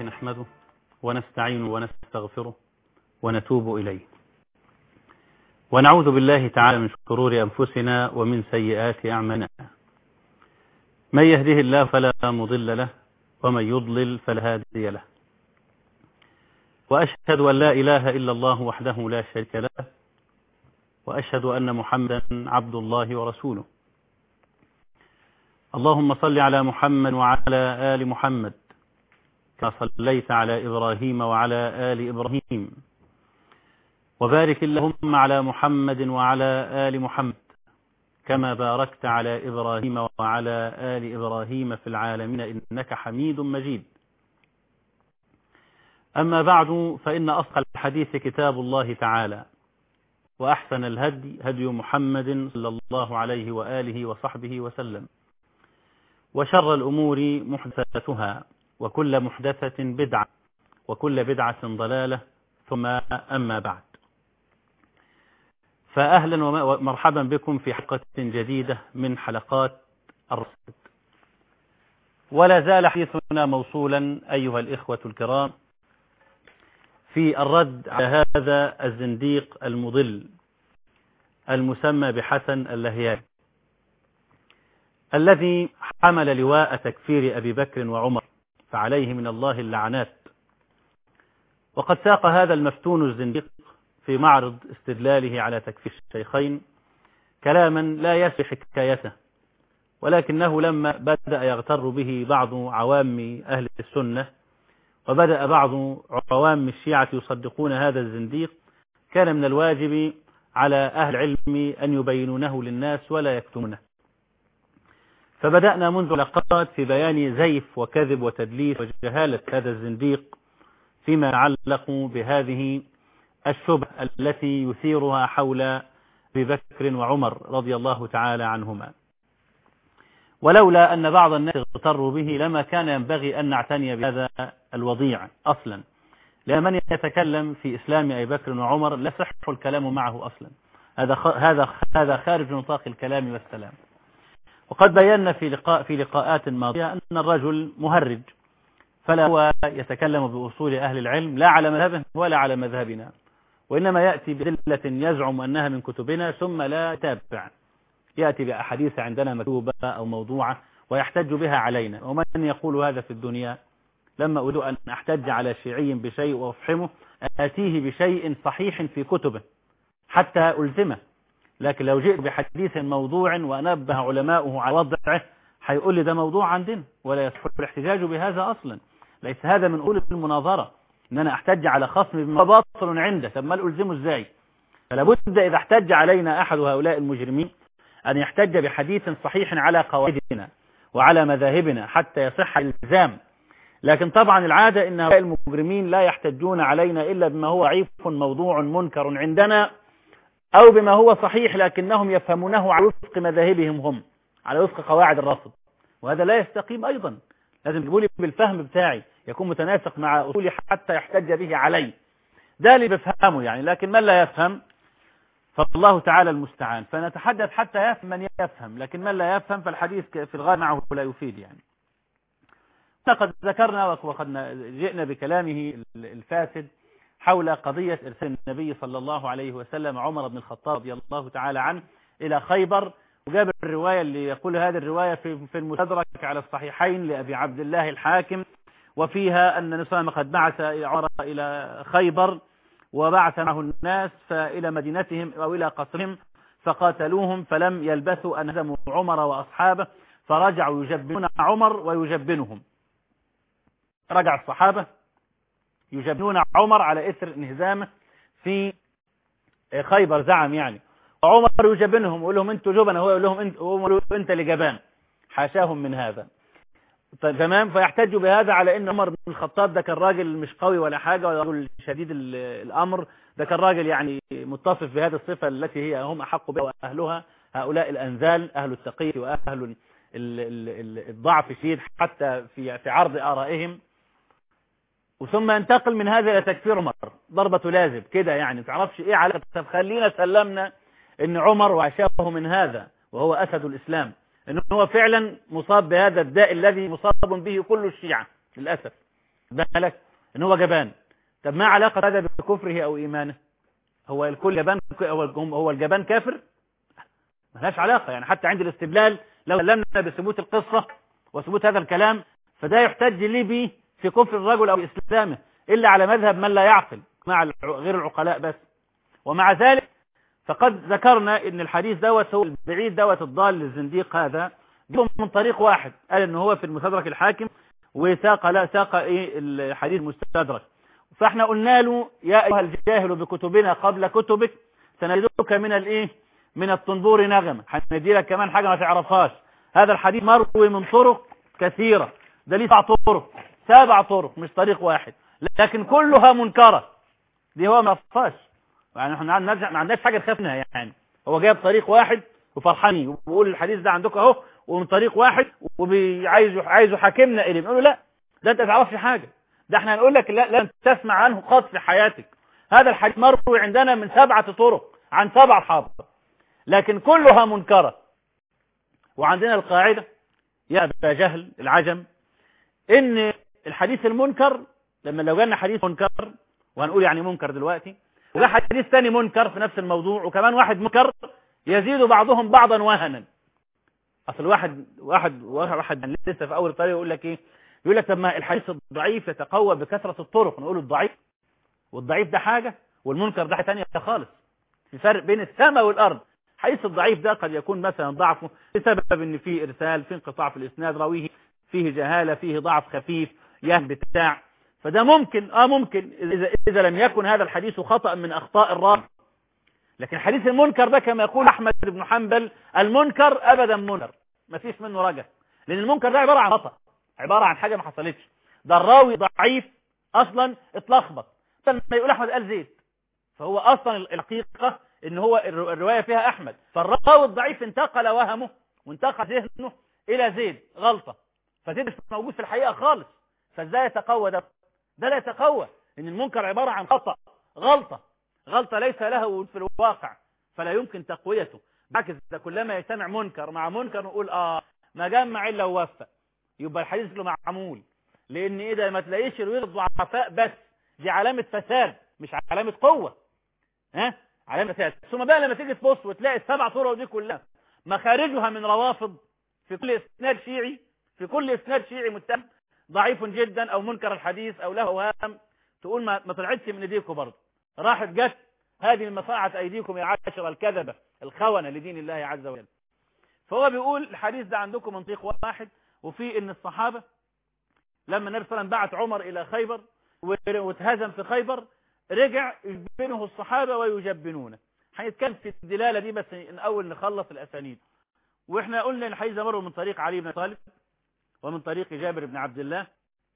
نحمده ونستعين ونستغفره ونتوب إليه ونعوذ بالله تعالى من شرور أنفسنا ومن سيئات أعمالنا من يهده الله فلا مضل له ومن يضلل فلا هادي له وأشهد أن لا إله إلا الله وحده لا شريك له وأشهد أن محمدا عبد الله ورسوله اللهم صل على محمد وعلى آل محمد كما صليت على إبراهيم وعلى آل إبراهيم وبارك اللهم على محمد وعلى آل محمد كما باركت على إبراهيم وعلى آل إبراهيم في العالمين إنك حميد مجيد أما بعد فإن أصدق الحديث كتاب الله تعالى وأحسن الهدي هدي محمد صلى الله عليه وآله وصحبه وسلم وشر الأمور محدثاتها وكل محدثة بدعة وكل بدعة ضلالة ثم أما بعد فأهلا ومرحبا بكم في حلقة جديدة من حلقات الرصد ولا زال حديثنا موصولا أيها الإخوة الكرام في الرد على هذا الزنديق المضل المسمى بحسن اللهياني الذي حمل لواء تكفير أبي بكر وعمر فعليه من الله اللعنات وقد ساق هذا المفتون الزنديق في معرض استدلاله على تكفير الشيخين كلاما لا يسفي حكايته ولكنه لما بدأ يغتر به بعض عوام أهل السنة وبدأ بعض عوام الشيعة يصدقون هذا الزنديق كان من الواجب على أهل العلم أن يبينونه للناس ولا يكتمونه فبدأنا منذ لقات في بيان زيف وكذب وتدليس وجهالة هذا الزنديق فيما يتعلق بهذه الشبه التي يثيرها حول أبي بكر وعمر رضي الله تعالى عنهما ولولا أن بعض الناس اغتروا به لما كان ينبغي أن نعتني بهذا الوضيع أصلا لأن من يتكلم في إسلام أبي بكر وعمر لا يصح الكلام معه أصلا هذا هذا هذا خارج نطاق الكلام والسلام وقد بينا في لقاء في لقاءات ماضية أن الرجل مهرج فلا هو يتكلم بأصول أهل العلم لا على مذهبه ولا على مذهبنا وإنما يأتي بدلة يزعم أنها من كتبنا ثم لا يتابع يأتي بأحاديث عندنا مكتوبة أو موضوعة ويحتج بها علينا ومن يقول هذا في الدنيا لما أريد أن أحتج على شيعي بشيء وأفحمه آتيه بشيء صحيح في كتبه حتى ألزمه لكن لو جئت بحديث موضوع وأنبه علماؤه على وضعه هيقول لي ده موضوع عندنا ولا يصح الاحتجاج بهذا أصلا ليس هذا من أول المناظرة ان انا احتج على خصم بما باطل عنده طب ما الزمه ازاي فلا بد اذا احتج علينا احد هؤلاء المجرمين ان يحتج بحديث صحيح على قواعدنا وعلى مذاهبنا حتى يصح الالزام لكن طبعا العادة ان هؤلاء المجرمين لا يحتجون علينا الا بما هو عيب موضوع منكر عندنا او بما هو صحيح لكنهم يفهمونه على وفق مذاهبهم هم على وفق قواعد الرفض وهذا لا يستقيم ايضا لازم تقولي بالفهم بتاعي يكون متناسق مع أصولي حتى يحتج به علي ده اللي بفهمه يعني لكن من لا يفهم فالله تعالى المستعان فنتحدث حتى يفهم من يفهم لكن من لا يفهم فالحديث في الغاية معه لا يفيد يعني قد ذكرنا وقد جئنا بكلامه الفاسد حول قضية إرسال النبي صلى الله عليه وسلم عمر بن الخطاب رضي الله تعالى عنه إلى خيبر وجاب الرواية اللي يقول هذه الرواية في في المستدرك على الصحيحين لأبي عبد الله الحاكم وفيها أن النبي قد بعث عمر إلى خيبر وبعث معه الناس فإلى مدينتهم أو إلى قصرهم فقاتلوهم فلم يلبثوا أن هزموا عمر وأصحابه فرجعوا يجبنون عمر ويجبنهم رجع الصحابة يجبنون عمر على إثر انهزامه في خيبر زعم يعني عمر يجبنهم ويقول لهم انتوا جبنة هو يقول لهم انت, انت اللي جبان حاشاهم من هذا تمام فيحتجوا بهذا على ان عمر بن الخطاب ده كان راجل مش قوي ولا حاجة ولا رجل شديد الامر ده كان راجل يعني متصف بهذه الصفة التي هي هم احق بها واهلها هؤلاء الانزال اهل التقية واهل الضعف الشديد حتى في في عرض ارائهم وثم ينتقل من هذا الى تكفير عمر ضربة لازم كده يعني تعرفش ايه علاقة طب خلينا سلمنا ان عمر وعشاه من هذا وهو اسد الاسلام انه هو فعلا مصاب بهذا الداء الذي مصاب به كل الشيعة للأسف بالك ان هو جبان طب ما علاقة هذا بكفره او ايمانه هو الكل جبان هو هو الجبان كافر ملهاش علاقة يعني حتى عند الاستدلال لو سلمنا بثبوت القصة وثبوت هذا الكلام فده يحتج لي به في كفر الرجل او اسلامه الا على مذهب من لا يعقل مع غير العقلاء بس ومع ذلك فقد ذكرنا ان الحديث دوت هو البعيد دوت الضال للزنديق هذا جيبه من طريق واحد قال ان هو في المستدرك الحاكم وساق لا ساق ايه الحديث مستدرك فاحنا قلنا له يا ايها الجاهل بكتبنا قبل كتبك سنجدك من الايه من الطنبور نغمه هندي لك كمان حاجه ما تعرفهاش هذا الحديث مروي من طرق كثيره ده ليه سبع طرق سبع طرق مش طريق واحد لكن كلها منكره دي هو ما فاش يعني احنا ما عندناش حاجه نخاف منها يعني هو جايب طريق واحد وفرحانين وبيقول الحديث ده عندكم اهو ومن طريق واحد وعايز عايز يحاكمنا اليه بنقول له لا ده انت ما تعرفش حاجه ده احنا هنقول لك لا لن تسمع عنه قط في حياتك هذا الحديث مروي عندنا من سبعه طرق عن سبع حافظ لكن كلها منكره وعندنا القاعده يا ابا جهل العجم ان الحديث المنكر لما لو جالنا حديث منكر وهنقول يعني منكر دلوقتي وجاء حديث ثاني منكر في نفس الموضوع وكمان واحد منكر يزيد بعضهم بعضا وهنا اصل واحد واحد واحد لسه في اول الطريق يقول لك ايه يقول لك طب ما الحديث الضعيف يتقوى بكثره الطرق نقول الضعيف والضعيف ده حاجه والمنكر ده حاجه ثانيه خالص في فرق بين السماء والارض حديث الضعيف ده قد يكون مثلا ضعفه بسبب ان فيه ارسال في انقطاع في الاسناد راويه فيه جهاله فيه ضعف خفيف يهم بتاع فده ممكن اه ممكن اذا اذا لم يكن هذا الحديث خطا من اخطاء الراوي لكن حديث المنكر ده كما يقول احمد بن حنبل المنكر ابدا منكر ما فيش منه رجع لان المنكر ده عباره عن خطا عباره عن حاجه ما حصلتش ده الراوي ضعيف اصلا اتلخبط لما يقول احمد قال زيد فهو اصلا الحقيقه ان هو الروايه فيها احمد فالراوي الضعيف انتقل وهمه وانتقل ذهنه الى زيد غلطه فزيد مش موجود في الحقيقه خالص فازاي يتقوى ده ده لا يتقوى ان المنكر عباره عن خطا غلطه غلطه ليس له وجود في الواقع فلا يمكن تقويته بالعكس ده كلما يجتمع منكر مع منكر نقول اه ما جمع الا ووفق يبقى الحديث له معمول لان ايه ده ما تلاقيش الويل الضعفاء بس دي علامه فساد مش علامه قوه ها علامه فساد ثم بقى لما تيجي تبص وتلاقي السبع طرق دي كلها مخارجها من روافض في كل اسناد شيعي في كل اسناد شيعي متهم ضعيف جدا او منكر الحديث او له اوهام تقول ما, ما طلعتش من ايديكم برضه راحت جت هذه من مصاعة ايديكم يا عشر الكذبه الخونه لدين الله عز وجل فهو بيقول الحديث ده عندكم منطق واحد وفي ان الصحابه لما النبي صلى الله عليه وسلم بعت عمر الى خيبر واتهزم في خيبر رجع يجبنه الصحابه ويجبنونه هنتكلم في الدلاله دي بس الاول نخلص الاسانيد واحنا قلنا الحديث ده مر من طريق علي بن طالب ومن طريق جابر بن عبد الله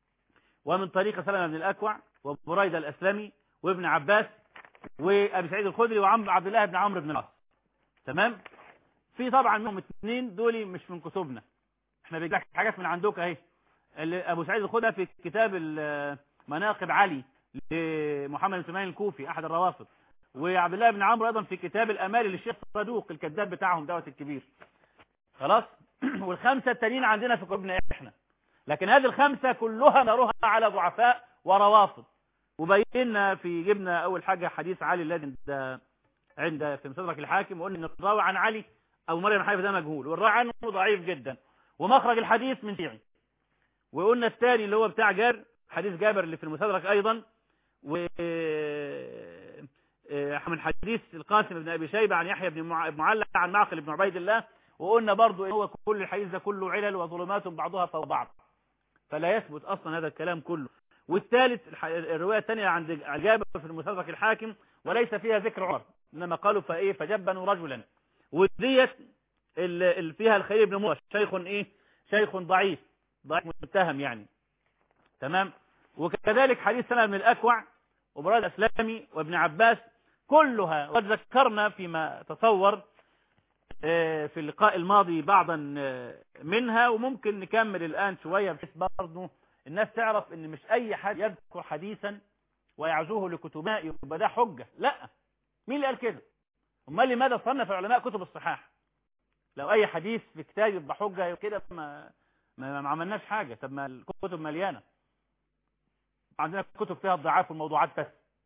ومن طريق سلمة بن الأكوع وبريدة الأسلمي وابن عباس وأبي سعيد الخدري وعم عبد الله بن عمرو بن العاص تمام في طبعا منهم اثنين دول مش من كتبنا احنا بنجيب حاجات من عندك اهي ابو سعيد الخدري في كتاب مناقب علي لمحمد بن سليمان الكوفي احد الروافض وعبد الله بن عمرو ايضا في كتاب الامالي للشيخ صدوق الكذاب بتاعهم دوت الكبير خلاص والخمسة التانيين عندنا في قلوبنا احنا لكن هذه الخمسة كلها نروها على ضعفاء وروافض وبينا في جبنا اول حاجة حديث علي الذي عند عند في مستدرك الحاكم وقلنا ان الراوي عن علي او مريم حيف ده مجهول والراوي عنه ضعيف جدا ومخرج الحديث من شيعي وقلنا الثاني اللي هو بتاع جابر حديث جابر اللي في المستدرك ايضا و من حديث القاسم بن ابي شيبه عن يحيى بن معلى عن معقل بن عبيد الله وقلنا برضو ان هو كل الحديث ده كله علل وظلمات بعضها فوق بعض فلا يثبت اصلا هذا الكلام كله والثالث الروايه الثانيه عند جابر في المستدرك الحاكم وليس فيها ذكر عمر انما قالوا فايه فجبنوا رجلا وديت اللي فيها الخليل بن موسى شيخ ايه شيخ ضعيف ضعيف متهم يعني تمام وكذلك حديث سلمة بن الاكوع وبراد الاسلامي وابن عباس كلها قد ذكرنا فيما تصور في اللقاء الماضي بعضا منها وممكن نكمل الآن شوية بحيث برضه الناس تعرف ان مش اي حد يذكر حديثا ويعزوه لكتبنا يبقى ده حجة لا مين اللي قال كده امال لماذا صنف علماء كتب الصحاح لو اي حديث في كتاب يبقى حجة كده ما ما, ما عملناش حاجة طب ما الكتب مليانة عندنا كتب فيها الضعاف والموضوعات بس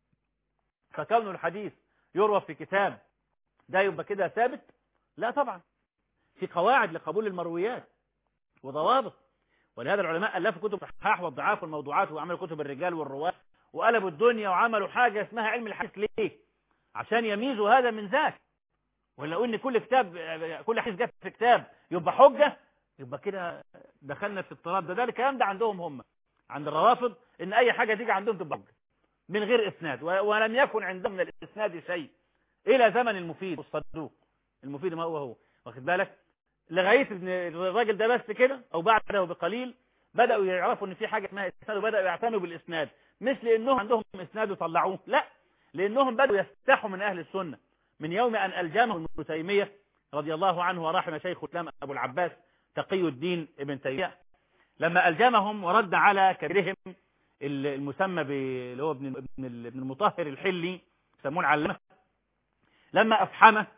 فكون الحديث يروى في كتاب ده يبقى كده ثابت لا طبعا في قواعد لقبول المرويات وضوابط ولهذا العلماء ألفوا كتب الصحاح والضعاف والموضوعات وعملوا كتب الرجال والرواة وقلبوا الدنيا وعملوا حاجة اسمها علم الحديث ليه عشان يميزوا هذا من ذاك ولو ان كل كتاب كل حديث جاب في كتاب يبقى حجة يبقى كده دخلنا في اضطراب ده ده الكلام ده عندهم هم عند الروافض ان اي حاجة تيجي عندهم تبقى حجة من غير اسناد ولم يكن عندهم من الاسناد شيء الى زمن المفيد والصدوق المفيد ما هو هو واخد بالك لغايه ان الراجل ده بس كده او بعده بقليل بداوا يعرفوا ان في حاجه اسمها اسناد وبداوا يعتنوا بالاسناد مش لانهم عندهم اسناد وطلعوه لا لانهم بداوا يستحوا من اهل السنه من يوم ان الجامهم ابن تيميه رضي الله عنه ورحم شيخ الاسلام ابو العباس تقي الدين ابن تيميه لما الجمهم ورد على كبيرهم المسمى اللي هو ابن ابن المطهر الحلي يسمونه علمه لما افحمه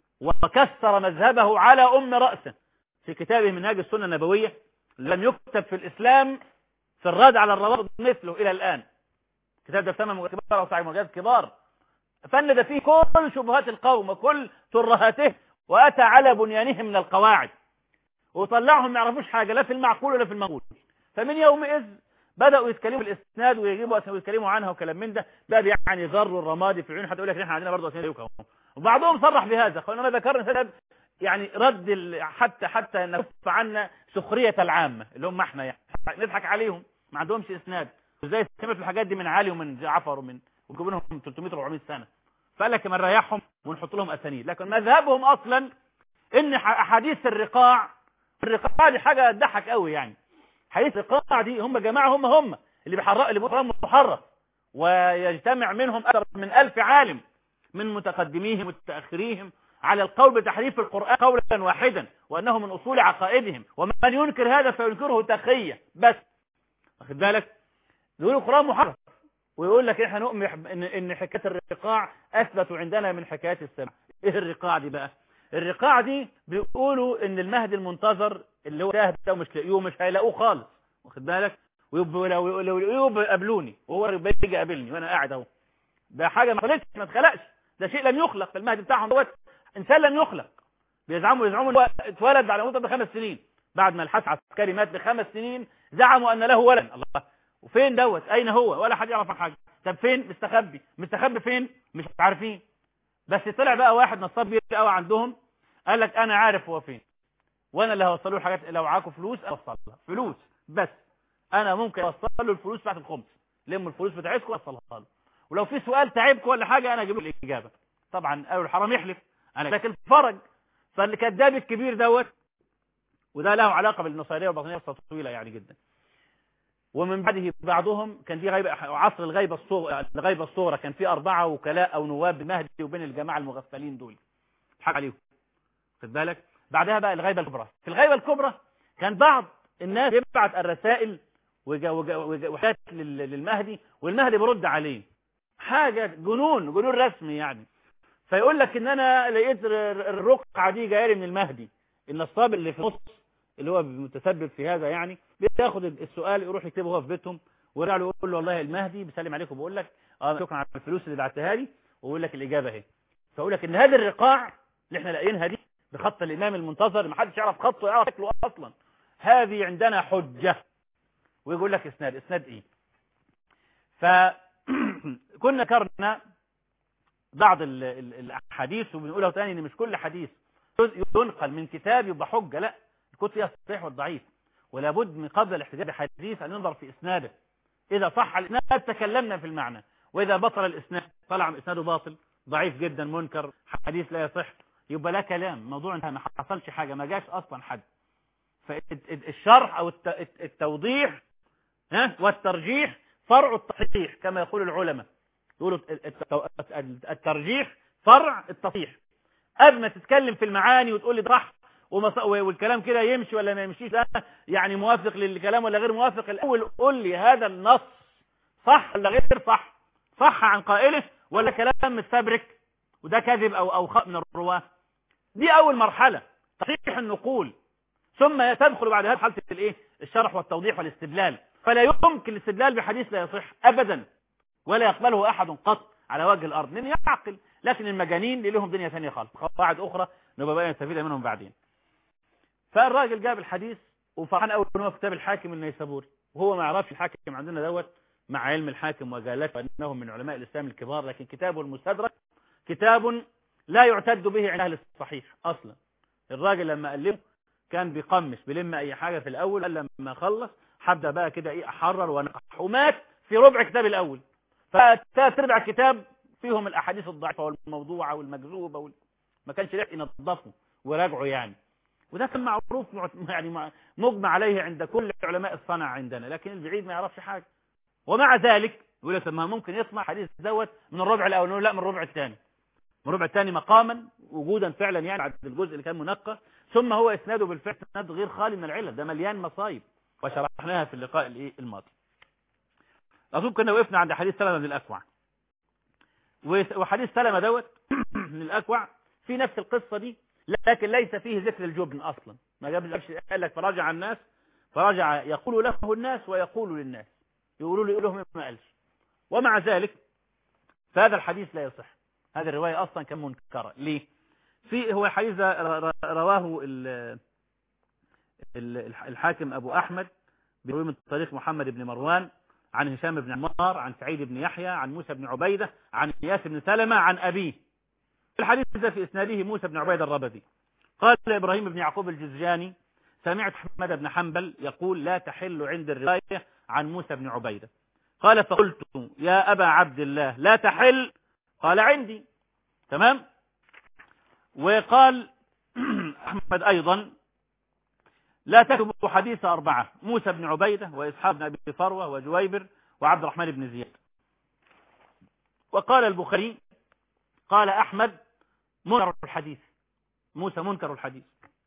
وكسر مذهبه على أم رأسه في كتابه منهاج السنة النبوية لم يكتب في الإسلام في الرد على الروابط مثله إلى الآن كتاب ده ثمن كبار أو صاحب مجاز كبار فند فيه كل شبهات القوم وكل ترهاته وأتى على بنيانهم من القواعد وطلعهم ما يعرفوش حاجة لا في المعقول ولا في المنقول فمن يومئذ بدأوا يتكلموا الإسناد ويجيبوا ويتكلموا عنها وكلام من ده ده يعني ذر الرمادي في العيون حتى يقول لك احنا عندنا برضه أسناد يوكا وبعضهم صرح بهذا قالوا ما ذكرنا سبب يعني رد حتى حتى نكف عنا سخرية العامة اللي هم احنا يعني نضحك عليهم ما عندهمش اسناد وازاي سمعوا الحاجات دي من علي ومن جعفر ومن وجيبوا لهم 300 400 سنة فقال لك ما نريحهم ونحط لهم اسانيد لكن مذهبهم اصلا ان احاديث الرقاع الرقاع دي حاجة تضحك قوي يعني حديث الرقاع دي هم جماعة هم هم اللي بيحرق اللي بيقرأوا محرف ويجتمع منهم اكثر من ألف عالم من متقدميهم ومتأخريهم على القول بتحريف القرآن قولا واحدا وأنه من أصول عقائدهم ومن ينكر هذا فينكره تقية بس واخد بالك يقول القرآن محرف ويقول لك احنا نؤمن ان ان حكايه الرقاع اثبتوا عندنا من حكايات السمع ايه الرقاع دي بقى الرقاع دي بيقولوا ان المهدي المنتظر اللي هو ده ده مش لاقيه مش هيلاقوه خالص واخد بالك ويبقوا لو لو يقابلوني وهو بيجي يقابلني وانا قاعد اهو ده حاجه ما خلقش ما اتخلقش ده شيء لم يخلق المهدي بتاعهم دوت انسان لم يخلق بيزعموا يزعموا ان هو اتولد على مده بخمس سنين بعد ما الحس عسكري مات بخمس سنين زعموا ان له ولد الله وفين دوت اين هو ولا حد يعرف عن حاجه طب فين مستخبي مستخبي فين مش عارفين بس طلع بقى واحد نصاب كبير قوي عندهم قال لك انا عارف هو فين وانا اللي هوصل له الحاجات لو معاكم فلوس اوصلها فلوس بس انا ممكن اوصل له الفلوس بتاعت الخمس لموا الفلوس بتاعتكم اوصلها له ولو في سؤال تعبكم ولا حاجه انا اجيب له الاجابه طبعا قالوا الحرام يحلف انا لكن فرج فالكذاب الكبير دوت وده له علاقه بالنصيريه والباطنيه طويله يعني جدا ومن بعده بعضهم كان في غيبه عصر الغيبه الصغرى الغيبه الصغرى كان في اربعه وكلاء او نواب مهدي وبين الجماعه المغفلين دول حق عليهم خد بالك بعدها بقى الغيبه الكبرى في الغيبه الكبرى كان بعض الناس يبعت الرسائل وحاجات للمهدي والمهدي برد عليه حاجه جنون جنون رسمي يعني فيقول لك ان انا لقيت الرقعه دي جايه لي من المهدي النصاب اللي في النص اللي هو متسبب في هذا يعني بياخد السؤال يروح يكتبه هو في بيتهم ويرجع له يقول له والله المهدي بيسلم عليك وبقول لك اه شكرا على الفلوس اللي بعتها لي ويقول لك الاجابه اهي فاقول لك ان هذه الرقاع اللي احنا لاقيينها دي بخط الامام المنتظر ما حدش يعرف خطه يعرف شكله اصلا هذه عندنا حجه ويقول لك اسناد اسناد ايه فكنا ذكرنا بعض الاحاديث وبنقولها تاني ان مش كل حديث ينقل من كتاب يبقى حجه لا الكتب فيها الصحيح والضعيف ولا بد من قبل الاحتجاج بحديث ان ينظر في اسناده اذا صح الاسناد تكلمنا في المعنى واذا بطل الاسناد طلع اسناده باطل ضعيف جدا منكر حديث لا يصح يبقى لا كلام موضوع انتهى ما حصلش حاجه ما جاش اصلا حد فالشرح او التوضيح ها والترجيح فرع التصحيح كما يقول العلماء يقولوا الترجيح فرع التصحيح قبل ما تتكلم في المعاني وتقول لي صح والكلام كده يمشي ولا ما يمشيش لا يعني موافق للكلام ولا غير موافق الاول قول لي هذا النص صح ولا غير صح صح عن قائله ولا كلام متفبرك وده كذب او او خطأ من الرواه دي اول مرحله تصحيح النقول ثم تدخل بعد هذا حاله الايه الشرح والتوضيح والاستدلال فلا يمكن الاستدلال بحديث لا يصح ابدا ولا يقبله احد قط على وجه الارض من يعقل لكن المجانين اللي لهم دنيا ثانيه خالص قواعد اخرى نبقى بقى نستفيد منهم بعدين فالراجل جاب الحديث وفرحان قوي ان هو في كتاب الحاكم النيسابوري وهو ما يعرفش الحاكم عندنا دوت مع علم الحاكم وجالته انه من علماء الاسلام الكبار لكن كتابه المستدرك كتاب لا يعتد به عند اهل الصحيح اصلا الراجل لما قلبه كان بيقمش بيلم اي حاجه في الاول قال لما خلص هبدا بقى كده ايه احرر ونقح ومات في ربع كتاب الاول فثلاث ارباع الكتاب فيهم الاحاديث الضعيفه والموضوعه والمكذوبه وال... ما كانش يحق ينظفه وراجعه يعني وده كان معروف يعني مجمع عليه عند كل علماء الصنع عندنا لكن البعيد ما يعرفش حاجه ومع ذلك يقول لك ما ممكن يسمع حديث دوت من الربع الاول نقول لا من الربع الثاني من الربع الثاني مقاما وجودا فعلا يعني بعد الجزء اللي كان منقى ثم هو اسناده بالفعل اسناد غير خالي من العلل ده مليان مصايب وشرحناها في اللقاء الايه الماضي اظن كنا وقفنا عند حديث سلمة بن الاكوع وحديث سلمة دوت من الاكوع في نفس القصة دي لكن ليس فيه ذكر الجبن اصلا ما جابش قال لك فراجع الناس فرجع يقول له الناس ويقول للناس يقولوا له يقول لهم ما قالش ومع ذلك فهذا الحديث لا يصح هذه الرواية اصلا كان منكرة ليه في هو حديث رواه الحاكم ابو احمد بيروي من طريق محمد بن مروان عن هشام بن عمار عن سعيد بن يحيى عن موسى بن عبيدة عن إياس بن سلمة عن أبيه الحديث في إسناده موسى بن عبيدة الربدي قال إبراهيم بن يعقوب الجزجاني سمعت أحمد بن حنبل يقول لا تحل عند الرواية عن موسى بن عبيدة قال فقلت يا أبا عبد الله لا تحل قال عندي تمام وقال أحمد أيضا لا تكتبوا حديث أربعة موسى بن عبيدة وإسحاق بن أبي فروة وجويبر وعبد الرحمن بن زياد وقال البخاري قال أحمد منكر الحديث موسى منكر الحديث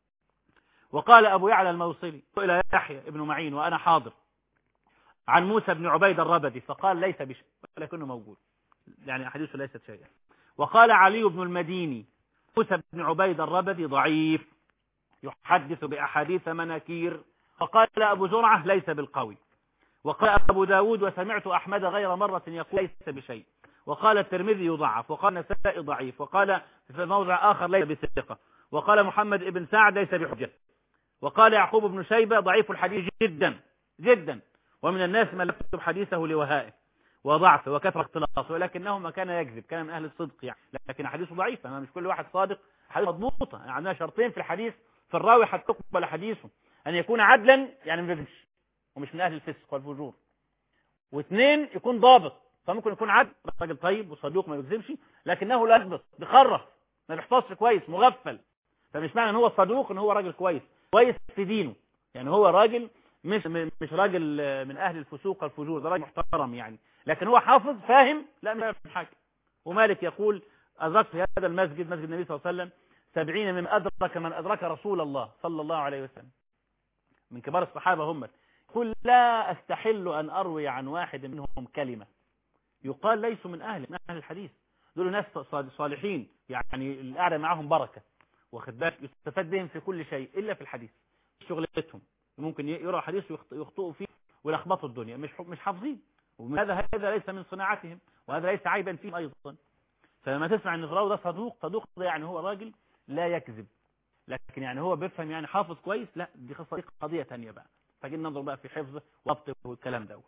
وقال أبو يعلى الموصلي إلى يحيى ابن معين وأنا حاضر عن موسى بن عبيد الربدي فقال ليس بشيء ولكنه موجود يعني حديثه ليست شيئا وقال علي بن المديني موسى بن عبيد الربدي ضعيف يحدث بأحاديث مناكير وقال أبو زرعة ليس بالقوي وقال أبو داود وسمعت أحمد غير مرة يقول ليس بشيء وقال الترمذي يضعف وقال نسائي ضعيف وقال في موضع آخر ليس بثقة وقال محمد ابن سعد ليس بحجة وقال يعقوب بن شيبة ضعيف الحديث جدا جدا ومن الناس من يكتب حديثه لوهائه وضعف وكثرة اختلاط ولكنه ما كان يكذب كان من أهل الصدق يعني لكن حديثه ضعيف مش كل واحد صادق حديث مضبوطة يعني عندنا شرطين في الحديث في الراوي حتى تقبل حديثه أن يكون عدلا يعني ما بيكذبش ومش من أهل الفسق والفجور واثنين يكون ضابط فممكن يكون عدل راجل طيب وصدوق ما بيكذبش لكنه لا يضبط بيخرف ما بيحفظش كويس مغفل فمش معنى ان هو صدوق ان هو راجل كويس كويس في دينه يعني هو راجل مش مش راجل من اهل الفسوق والفجور ده راجل محترم يعني لكن هو حافظ فاهم لا ما فاهم حاجه ومالك يقول ادركت في هذا المسجد مسجد النبي صلى الله عليه وسلم سبعين من أدرك من أدرك رسول الله صلى الله عليه وسلم من كبار الصحابة هم يقول لا أستحل أن أروي عن واحد منهم كلمة يقال ليسوا من أهل من أهل الحديث دول ناس صالحين يعني القعدة معهم بركة واخد بالك يستفاد بهم في كل شيء إلا في الحديث شغلتهم ممكن يقرأ حديث ويخطئوا فيه ويلخبطوا الدنيا مش مش حافظين وهذا هذا ليس من صناعتهم وهذا ليس عيبا فيهم أيضا فلما تسمع ان الراوي ده صدوق صدوق ده يعني هو راجل لا يكذب لكن يعني هو بيفهم يعني حافظ كويس لا دي قصه قضيه ثانيه بقى فجينا ننظر بقى في حفظه وضبطه والكلام دوت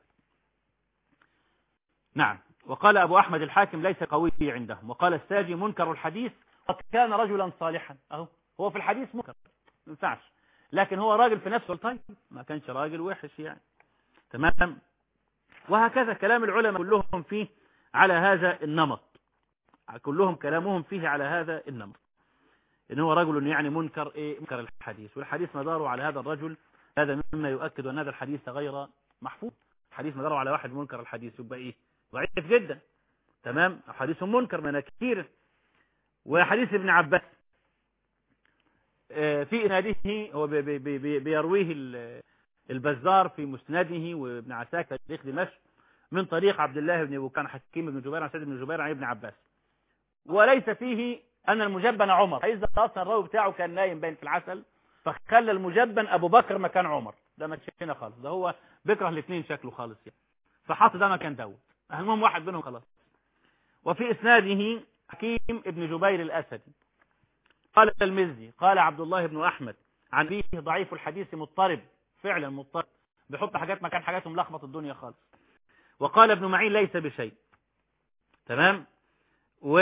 نعم وقال ابو احمد الحاكم ليس قوي عندهم وقال الساجي منكر الحديث قد كان رجلا صالحا اهو هو في الحديث منكر ما ينفعش لكن هو راجل في نفسه طيب ما كانش راجل وحش يعني تمام وهكذا كلام العلماء كلهم فيه على هذا النمط كلهم كلامهم فيه على هذا النمط ان هو رجل يعني منكر ايه منكر الحديث والحديث مداره على هذا الرجل هذا مما يؤكد ان هذا الحديث غير محفوظ الحديث مداره على واحد منكر الحديث يبقى ايه ضعيف جدا تمام حديث منكر مناكير وحديث ابن عباس في اناده هو بي بي بي بيرويه البزار في مسنده وابن عساكر تاريخ دمشق من طريق عبد الله بن وكان حكيم بن جبير عن سيد بن جبير عن ابن عباس وليس فيه أن المجبن عمر حيث أصلا الراوي بتاعه كان نايم باين في العسل فخلى المجبن أبو بكر مكان عمر ده ما كانش هنا خالص ده هو بيكره الاثنين شكله خالص يعني فحط ده مكان داود المهم واحد منهم خلاص وفي اسناده حكيم ابن جبير الاسدي قال المزي قال عبد الله بن احمد عن فيه ضعيف الحديث مضطرب فعلا مضطرب بيحط حاجات مكان حاجات ملخبط الدنيا خالص وقال ابن معين ليس بشيء تمام و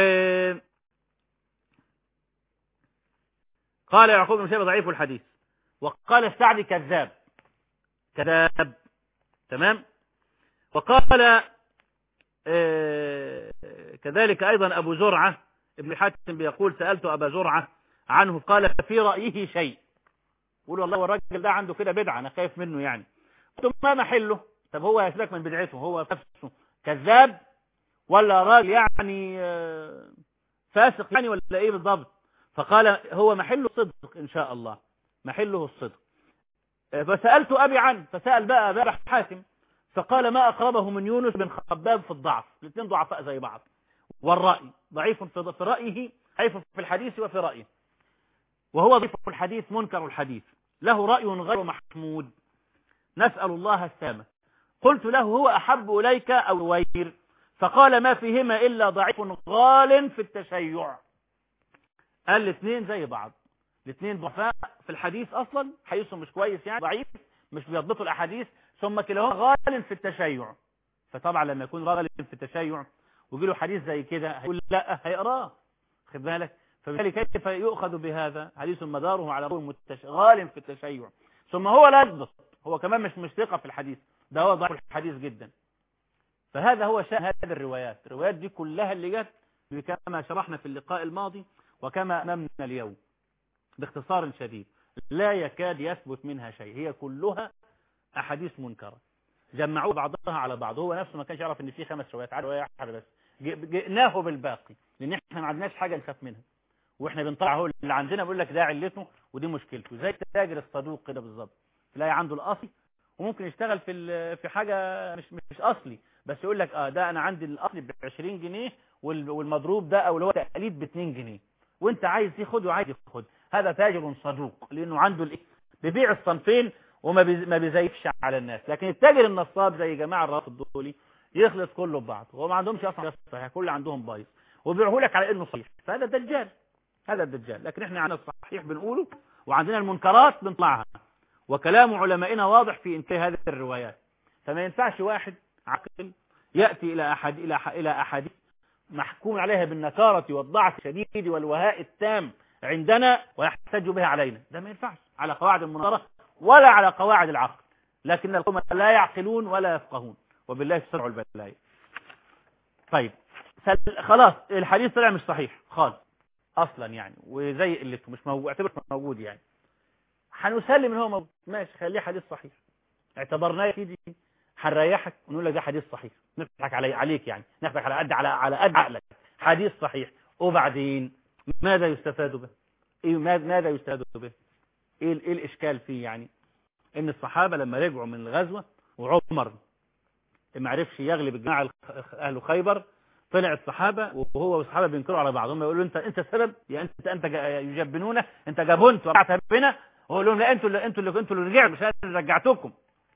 قال يعقوب بن شيبه ضعيف الحديث وقال السعدي كذاب كذاب تمام وقال آه كذلك ايضا ابو زرعه ابن حاتم بيقول سالت ابا زرعه عنه قال في رايه شيء يقول والله الراجل ده عنده كده بدعه انا خايف منه يعني قلت ما محله طب هو يسلك من بدعته هو نفسه كذاب ولا راجل يعني فاسق يعني ولا ايه بالضبط فقال هو محله الصدق ان شاء الله محله الصدق فسألت أبي عنه فسأل بقى أبي حاتم فقال ما أقربه من يونس بن خباب في الضعف الاثنين ضعفاء زي بعض والرأي ضعيف في رأيه ضعيف في الحديث وفي رأيه وهو ضعيف الحديث منكر الحديث له رأي غير محمود نسأل الله السامة قلت له هو أحب إليك أو روير فقال ما فيهما إلا ضعيف غال في التشيع قال الاثنين زي بعض الاثنين ضعفاء في الحديث أصلا حديثهم مش كويس يعني ضعيف مش بيضبطوا الأحاديث ثم كلاهما غال في التشيع فطبعا لما يكون غال في التشيع ويجي له حديث زي كده هيقول لا هيقراه خد بالك فبالتالي كيف يؤخذ بهذا حديث مداره على غال في التشيع ثم هو لا يضبط هو كمان مش مش ثقه في الحديث ده هو ضعيف الحديث جدا فهذا هو شأن هذه الروايات الروايات دي كلها اللي جت كما شرحنا في اللقاء الماضي وكما أمامنا اليوم باختصار شديد لا يكاد يثبت منها شيء هي كلها أحاديث منكرة جمعوا بعضها على بعض هو نفسه ما كانش يعرف ان في خمس روايات عاد روايه واحده بس جئناه بالباقي لان احنا ما عندناش حاجه نخاف منها واحنا بنطلع هو اللي عندنا بيقول لك ده علته ودي مشكلته زي التاجر الصدوق كده بالظبط تلاقي عنده الاصل وممكن يشتغل في في حاجه مش مش اصلي بس يقول لك اه ده انا عندي الاصل ب 20 جنيه والمضروب ده او اللي هو تقليد ب 2 جنيه وانت عايز تاخد وعايز ياخد هذا تاجر صدوق لانه عنده الايه بيبيع الصنفين وما ما بيزيفش على الناس لكن التاجر النصاب زي جماعه الرافض دولي يخلص كله ببعض هو ما عندهمش اصلا صحيح كل عندهم بايظ وبيبيعه لك على انه صحيح فهذا دجال هذا الدجال لكن احنا عندنا الصحيح بنقوله وعندنا المنكرات بنطلعها وكلام علمائنا واضح في انتهاء هذه الروايات فما ينفعش واحد عقل ياتي الى احد الى الى احاديث محكوم عليها بالنكاره والضعف الشديد والوهاء التام عندنا ويحتج بها علينا ده ما ينفعش على قواعد المناظره ولا على قواعد العقل لكن القوم لا يعقلون ولا يفقهون وبالله السرع البلايا طيب خلاص الحديث طلع مش صحيح خالص اصلا يعني وزي قلته مش موجود اعتبر موجود يعني هنسلم ان هو موجود ماشي خليه حديث صحيح اعتبرناه يا سيدي هنريحك ونقول لك ده حديث صحيح نضحك علي عليك يعني نضحك على قد على على قد عقلك حديث صحيح وبعدين ماذا يستفاد به ايه ماذا يستفاد به ايه ايه الاشكال فيه يعني ان الصحابه لما رجعوا من الغزوه وعمر ما عرفش يغلب الجماعه اهل خيبر طلع الصحابه وهو والصحابه بينكروا على بعضهم يقولوا انت انت السبب يا انت انت يجبنونا انت جبنت وقعت بنا ويقول لهم لا انتوا اللي انتوا اللي انتوا اللي رجعتوا مش انا اللي رجعتكم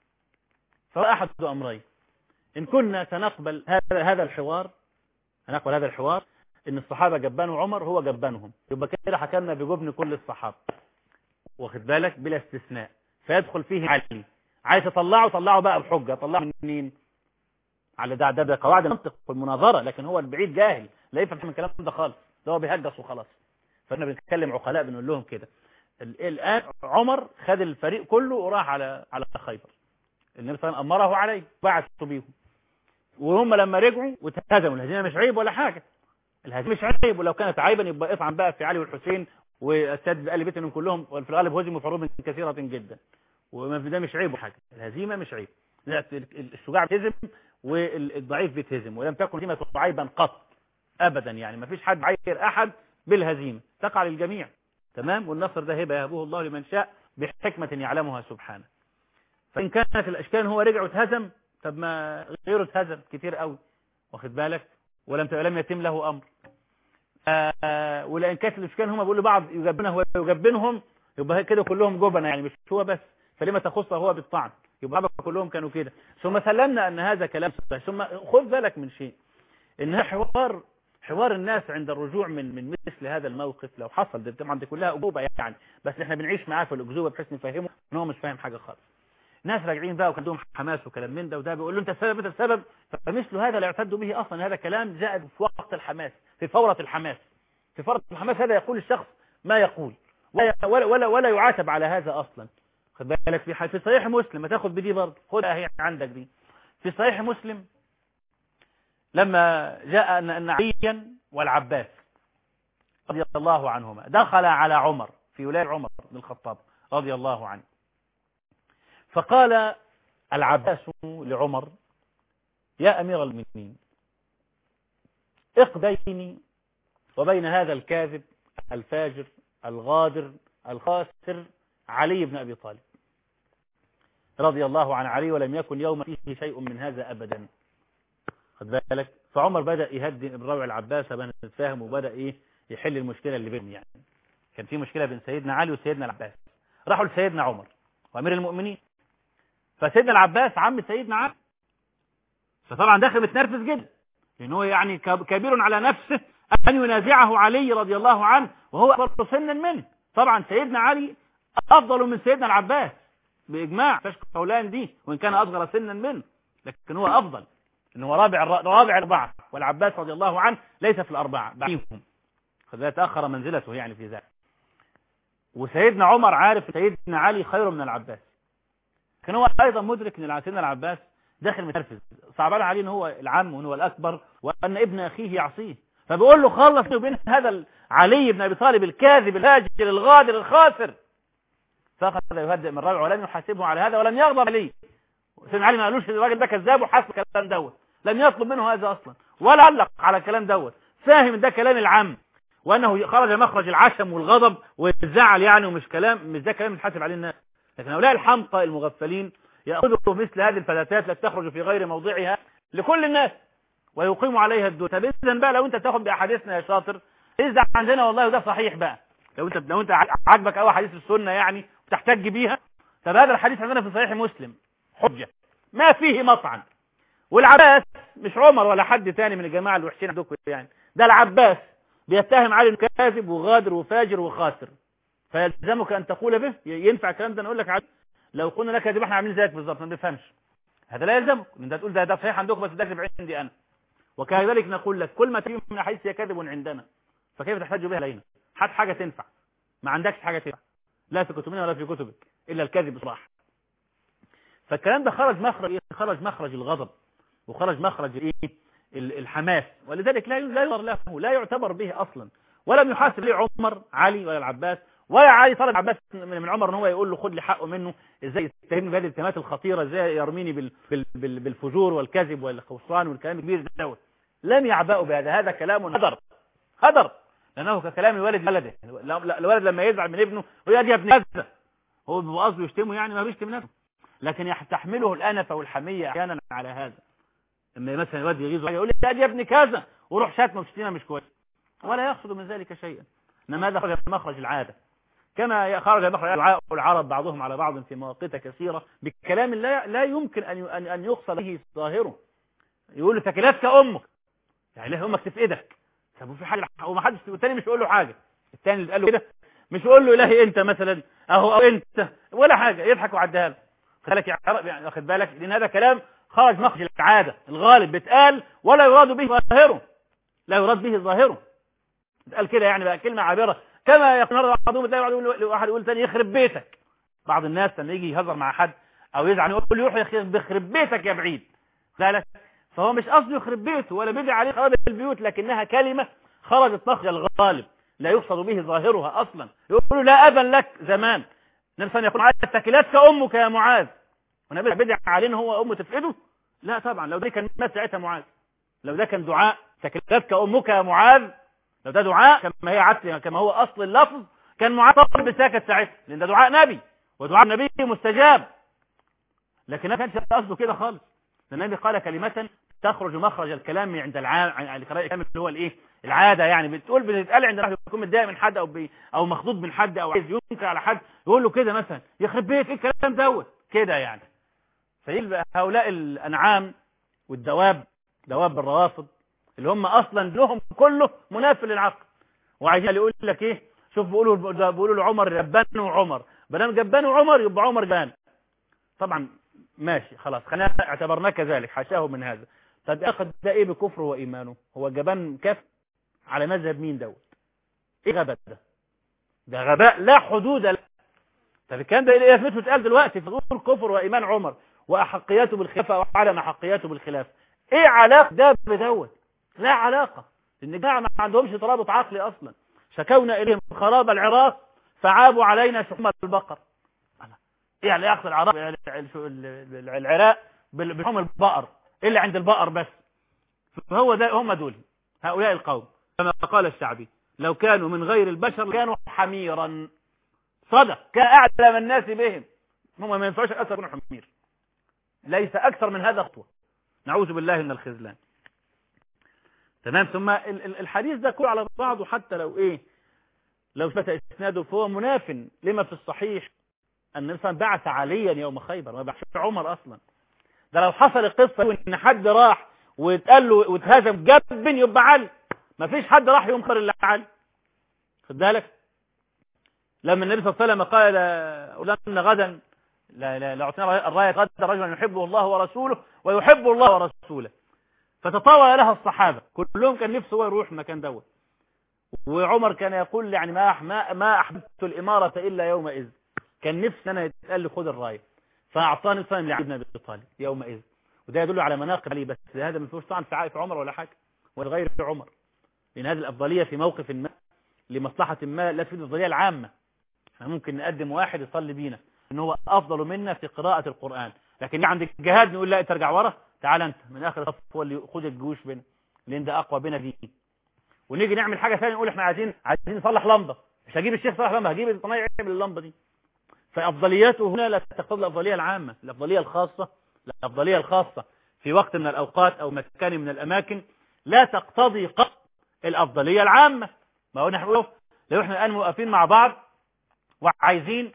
فاحد امرين ان كنا سنقبل هذا هذا الحوار هنقبل هذا الحوار ان الصحابه جبانوا عمر هو جبانهم يبقى كده حكمنا بجبن كل الصحابه واخد بالك بلا استثناء فيدخل فيه علي عايز تطلعه طلعه بقى بحجه طلعه منين على ده ده قواعد المنطق والمناظره لكن هو البعيد جاهل لا يفهم من الكلام ده خالص ده هو بيهجس وخلاص فاحنا بنتكلم عقلاء بنقول لهم كده الان عمر خد الفريق كله وراح على على خيبر النبي صلى الله عليه وسلم امره عليه بعثوا بيهم وهم لما رجعوا واتهزموا الهزيمه مش عيب ولا حاجه الهزيمه مش عيب ولو كانت عيبا يبقى اطعن بقى في علي والحسين والسد ال بيت كلهم وفي الغالب هزموا في حروب كثيره جدا وما في ده مش عيب حاجه الهزيمه مش عيب الشجاع بيتهزم والضعيف بيتهزم ولم تكن هزيمه عيبا قط ابدا يعني ما فيش حد عير احد بالهزيمه تقع للجميع تمام والنصر ده هبه يهبه الله لمن شاء بحكمه يعلمها سبحانه فان كانت الاشكال هو رجع واتهزم طب ما غيره اتهزم كتير قوي واخد بالك ولم لم يتم له امر آه ولان كانت الاشكال هم بيقولوا بعض يجبنه ويجبنهم يبقى كده كلهم جبنه يعني مش هو بس فلما تخصه هو بالطعن يبقى كلهم كانوا كده ثم سلمنا أن هذا كلام صحيح ثم خذ بالك من شيء إنها حوار حوار الناس عند الرجوع من من مثل هذا الموقف لو حصل دي طبعا دي كلها أجوبة يعني بس احنا بنعيش معاه في الأجوبة بحيث نفهمه ان هو مش فاهم حاجة خالص ناس راجعين بقى وكان عندهم حماس وكلام من ده وده بيقول له انت السبب انت السبب فمثل هذا لا يعتد به اصلا هذا كلام جاء في وقت الحماس في فورة الحماس في فورة الحماس هذا يقول الشخص ما يقول ولا ولا ولا, ولا يعاتب على هذا اصلا خد بالك في في صحيح مسلم ما تاخد بدي برضه خدها هي عندك دي في صحيح مسلم لما جاء ان ان عليا والعباس رضي الله عنهما دخل على عمر في ولاية عمر بن الخطاب رضي الله عنه فقال العباس لعمر يا أمير المؤمنين اقديني وبين هذا الكاذب الفاجر الغادر الخاسر علي بن أبي طالب رضي الله عن علي ولم يكن يوم فيه شيء من هذا أبدا خد بالك فعمر بدأ يهدي الراوي العباس بين نتفاهم وبدأ إيه يحل المشكلة اللي بينهم يعني كان في مشكلة بين سيدنا علي وسيدنا العباس راحوا لسيدنا عمر وأمير المؤمنين فسيدنا العباس عم سيدنا علي فطبعا داخل متنرفز جدا لأنه يعني كبير على نفسه أن ينازعه علي رضي الله عنه وهو أكبر سنا منه طبعا سيدنا علي أفضل من سيدنا العباس بإجماع فاش قولان دي وإن كان أصغر سنا منه لكن هو أفضل إنه هو رابع رابع الأربعة والعباس رضي الله عنه ليس في الأربعة بعيهم فذا تأخر منزلته يعني في ذلك وسيدنا عمر عارف سيدنا علي خير من العباس كان هو أيضا مدرك أن سيدنا العباس داخل متنرفز صعبان عليه ان هو العم وان هو الأكبر وأن ابن أخيه يعصيه فبيقول له خلص وبين هذا علي بن أبي طالب الكاذب الهاجر الغادر الخاسر فأخذ يهدئ من الرابع ولم يحاسبه على هذا ولم يغضب عليه سيدنا علي ما قالوش الراجل ده كذاب وحاسب الكلام دوت لم يطلب منه هذا أصلا ولا علق على الكلام دوت فاهم ده كلام العم وأنه خرج مخرج العشم والغضب والزعل يعني ومش كلام مش ده كلام يتحاسب عليه الناس لكن هؤلاء الحمقى المغفلين يأخذوا مثل هذه الفلاتات التي تخرج في غير موضعها لكل الناس ويقيموا عليها الدول طب اذا بقى لو انت تاخد باحاديثنا يا شاطر اذا عندنا والله وده صحيح بقى لو انت لو انت عاجبك قوي حديث السنه يعني وتحتج بيها طب هذا الحديث عندنا في صحيح مسلم حجه ما فيه مطعن والعباس مش عمر ولا حد تاني من الجماعه الوحشين عندكم يعني ده العباس بيتهم علي انه كاذب وغادر وفاجر وخاسر فيلزمك ان تقول به ينفع الكلام ده نقول لك عادي لو قلنا لك يبقى احنا عاملين زيك بالظبط ما بنفهمش هذا لا يلزمك ان انت تقول ده ده صحيح عندكم بس ده كذب عندي انا وكذلك نقول لك كل ما تجيب من حديث هي كذب عندنا فكيف تحتاج بها علينا هات حاجه تنفع ما عندكش حاجه تنفع لا في كتبنا ولا في كتبك الا الكذب صراحه فالكلام ده خرج مخرج ايه خرج مخرج الغضب وخرج مخرج ايه الحماس ولذلك لا لا ينظر له لا يعتبر به اصلا ولم يحاسب ليه عمر علي ولا العباس ولا علي طلب عباس من عمر ان هو يقول له خد لي حقه منه ازاي يتهمني بهذه الاتهامات الخطيره ازاي يرميني بال بال بال بالفجور والكذب والخسران والكلام الكبير دوت لم يعبأوا بهذا هذا كلام هدر هدر لانه ككلام الوالد ولده الولد لما يزعل من ابنه ويقول يا ابن كذا هو بقصده يشتمه يعني ما بيشتم نفسه لكن يحتحمله الانفه والحميه احيانا على هذا لما مثلا الواد يغيظه يقول لي يا ابن كذا وروح شاتمه وشتيمه مش كويس ولا يقصد من ذلك شيئا انما هذا خرج مخرج العاده كما خرج مخرج دعاء العرب بعضهم على بعض في مواقيت كثيرة بكلام لا لا يمكن أن أن يقصد به ظاهره يقول له ثكلاتك أمك يعني ليه أمك تفقدك طب في حاجة وما حدش والتاني مش يقول له حاجة التاني اللي قال له كده مش يقول له إلهي أنت مثلا أهو أو أنت ولا حاجة يضحك وعدها له خلك يعني واخد بالك لأن هذا كلام خرج مخرج العادة الغالب بيتقال ولا يراد به ظاهره لا يراد به ظاهره بيتقال كده يعني بقى كلمة عابرة كما يقول بعضهم تلاقي واحد يقول ثاني يخرب بيتك بعض الناس لما يجي يهزر مع حد او يزعل يقول له يروح يخرب بيتك يا بعيد ذلك فهو مش قصده يخرب بيته ولا بيدعي عليه خراب البيوت لكنها كلمة خرجت مخرج الغالب لا يقصد به ظاهرها اصلا يقول له لا ابا لك زمان نفسا يقول عايز تكلاتك امك يا معاذ ونبي بدع عليه هو امه تفقده لا طبعا لو ده كان مات ساعتها معاذ لو ده كان دعاء تكلاتك امك يا معاذ لو ده دعاء كما هي عدل كما هو أصل اللفظ كان معاذ بساكت ساعتها لأن ده دعاء نبي ودعاء النبي مستجاب لكن ما كانش قصده كده خالص النبي قال كلمة تخرج مخرج الكلام عند العام عن الكلام اللي هو الايه العادة يعني بتقول بتتقال عند واحد يكون متضايق من حد او بي او مخضوض من حد او عايز ينكر على حد يقول له كده مثلا يخرب بيت ايه الكلام دوت كده يعني فيبقى هؤلاء الانعام والدواب دواب الروافض اللي هم اصلا لهم كله منافي للعقل وعايزين يقول لك ايه شوف بيقولوا بيقولوا لعمر جبان وعمر بدل جبان وعمر يبقى عمر جبان طبعا ماشي خلاص خلينا اعتبرناه كذلك حاشاه من هذا طب اخذ ده ايه بكفره وايمانه هو جبان كف على مذهب مين دوت ايه غباء ده ده غباء لا حدود له طب الكلام ده ايه يثبته اتقال دلوقتي في ظهور كفر وايمان عمر واحقياته بالخلافه وعدم احقياته بالخلافه ايه علاقه ده بدوت لا علاقه ان الجماعه ما عندهمش ترابط عقلي اصلا شكونا اليهم خراب العراق فعابوا علينا شحم البقر ايه يعني ياخذ العراق العراق بلحوم البقر الا عند البقر بس فهو ده هم دول هؤلاء القوم كما قال الشعبي لو كانوا من غير البشر كانوا حميرا صدق كان اعلم الناس بهم هم ما ينفعش اكثر من حمير ليس اكثر من هذا خطوه نعوذ بالله من الخذلان تمام ثم الحديث ده كله على بعضه حتى لو ايه لو ثبت اسناده فهو مناف لما في الصحيح ان الانسان بعث عليا يوم خيبر ما بعث عمر اصلا ده لو حصل القصه ان حد راح واتقال له واتهزم جب يبقى علي ما فيش حد راح يوم خير الا علي خد بالك لما النبي صلى الله عليه وسلم قال أولادنا غدا لا لا لا الراية غدا رجلا يحبه الله ورسوله ويحب الله ورسوله فتطاول لها الصحابة كلهم كان نفسه هو يروح المكان دوت وعمر كان يقول يعني ما ما ما احببت الاماره الا يومئذ كان نفسي انا يتقال لي خد الرايه فاعطاني صنم لعلي بن ابي طالب يومئذ وده يدل على مناقب علي بس هذا ما فيهوش طعن في عمر ولا حاجه ولا غير في عمر لان هذه الافضليه في موقف ما لمصلحه ما لا تفيد الافضليه العامه ممكن نقدم واحد يصلي بينا ان هو افضل منا في قراءه القران لكن عندك جهاد نقول لا ترجع ورا تعال انت من اخر الصف هو اللي خد الجيوش بينا لان ده اقوى بنا دين ونيجي نعمل حاجه ثانيه نقول احنا عايزين عايزين نصلح لمبه مش هجيب الشيخ صلاح لمبه هجيب الصنايعي يعمل اللمبه دي فافضلياته هنا لا تقتضي الافضليه العامه الافضليه الخاصه الافضليه الخاصه في وقت من الاوقات او مكان من الاماكن لا تقتضي قصد الافضليه العامه ما هو نحن لو احنا الان واقفين مع بعض وعايزين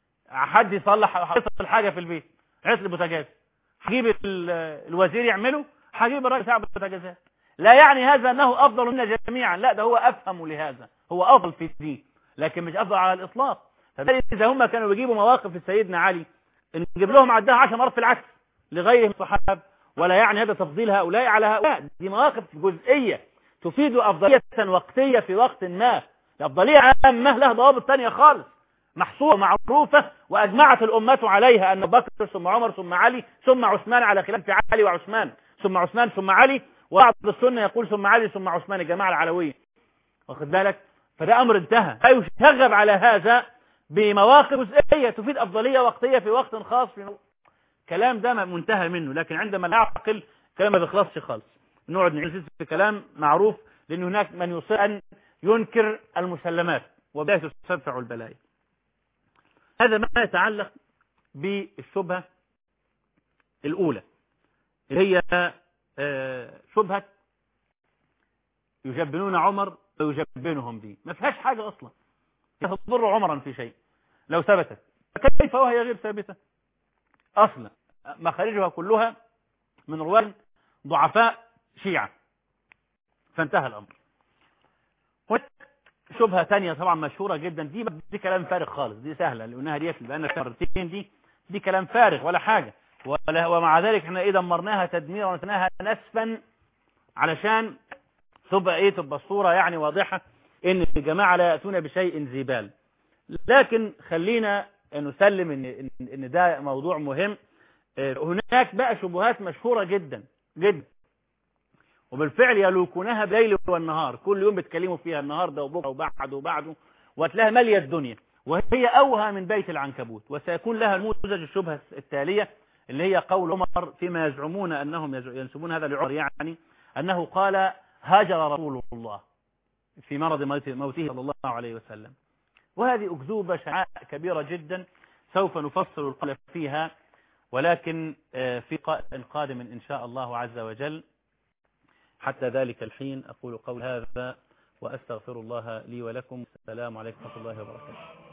حد يصلح يصل حاجه في البيت عطل البوتاجاز هجيب الوزير يعمله هجيب الراجل بتاع البوتاجازات لا يعني هذا أنه أفضل منا جميعا لا ده هو أفهم لهذا هو أفضل في الدين لكن مش أفضل على الإطلاق فإذا هم كانوا بيجيبوا مواقف لسيدنا علي نجيب لهم عدها عشر مرات في العكس لغيرهم الصحابة ولا يعني هذا تفضيل هؤلاء على هؤلاء دي مواقف جزئية تفيد أفضلية وقتية في وقت ما الأفضلية عامة لها ضوابط ثانية خالص محصورة معروفة وأجمعت الأمة عليها أن بكر ثم عمر ثم علي ثم عثمان على خلاف علي وعثمان ثم عثمان ثم علي وبعض السنة يقول ثم علي ثم عثمان الجماعة العلوية واخد بالك فده أمر انتهى لا يشغب على هذا بمواقف جزئية تفيد أفضلية وقتية في وقت خاص في كلام ده منتهى منه لكن عندما نعقل كلام ما بيخلصش خالص نقعد نعيش في كلام معروف لأن هناك من يصير أن ينكر المسلمات وبها تستدفع البلايا هذا ما يتعلق بالشبهة الأولى اللي هي شبهة يجبنون عمر ويجبنهم دي ما فيهاش حاجة أصلا لا تضر عمرا في شيء لو ثبتت كيف وهي غير ثابتة أصلا مخارجها كلها من رواه ضعفاء شيعة فانتهى الأمر هناك شبهة تانية طبعا مشهورة جدا دي دي كلام فارغ خالص دي سهلة لأنها دي بقالنا مرتين دي دي كلام فارغ ولا حاجة ومع ذلك احنا ايه دمرناها تدميرا ونسناها نسفا علشان تبقى ايه تبقى الصورة يعني واضحة ان الجماعة لا يأتون بشيء زبال لكن خلينا نسلم ان, إن ده موضوع مهم هناك بقى شبهات مشهورة جدا جدا وبالفعل يلوكونها بليل والنهار كل يوم بيتكلموا فيها النهارده وبكره وبعده وبعده وتلاقيها ماليه الدنيا وهي اوهى من بيت العنكبوت وسيكون لها نموذج الشبهه التاليه اللي هي قول عمر فيما يزعمون أنهم ينسبون هذا لعمر يعني أنه قال هاجر رسول الله في مرض موته صلى الله عليه وسلم وهذه أكذوبة شعاء كبيرة جدا سوف نفصل القول فيها ولكن في قادم إن شاء الله عز وجل حتى ذلك الحين أقول قول هذا وأستغفر الله لي ولكم السلام عليكم ورحمة الله وبركاته